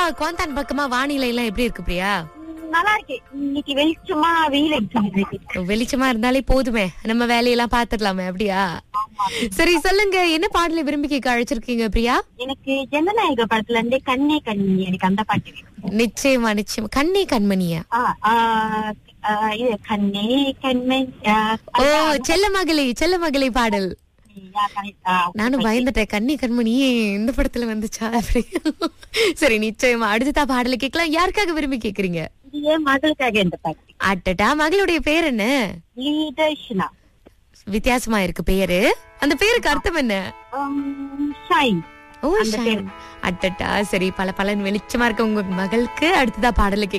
Kuantan பக்கமா வானிலை எல்லாம் எப்படி இருக்கு பிரியா ம், நல்லா இருக்கு இன்னைக்கு வெளிச்சமா வெயில் அடிச்சு வெளிச்சமா இருந்தாலே போதுமே நம்ம வேலையெல்லாம் பாத்துடலாமே அப்படியா சரி சொல்லுங்க என்ன பாடலை விரும்பி கேட்க அழைச்சிருக்கீங்க பிரியா எனக்கு ஜனநாயக படத்துல இருந்து கண்ணே கண்ணி எனக்கு அந்த பாட்டு வேணும் நிச்சயமா நிச்சயமா கண்ணே கண்மணியா ஆ, ஆ, ஆ, இது கண்ணே கண்மண் ஆ, ஓ செல்ல மகளே செல்ல மகளே பாடல் ஆ, correct. ஆ, நானும் பயந்துட்டேன் கண்ணி கண்மணி இந்த படத்துல வந்துச்சா அப்படி சரி நிச்சயமா அடுத்ததா பாடலை கேட்கலாம் யாருக்காக விரும்பி கேக்குறீங்க இது என் மகளுக்காக இந்த பாட்டு அட்டட்டா மகளுடைய பேர் என்ன லீதர்ஷனா வித்தியாசமா இருக்கு பேரு அந்த பேருக்கு அர்த்தம் என்ன ஷைன் ஓ அந்த ஷைன். அட்டட்டா சரி பல பலன் வெளிச்சமா இருக்க உங்க மகளுக்கு அடுத்ததா பாடலை கேட்கலாம்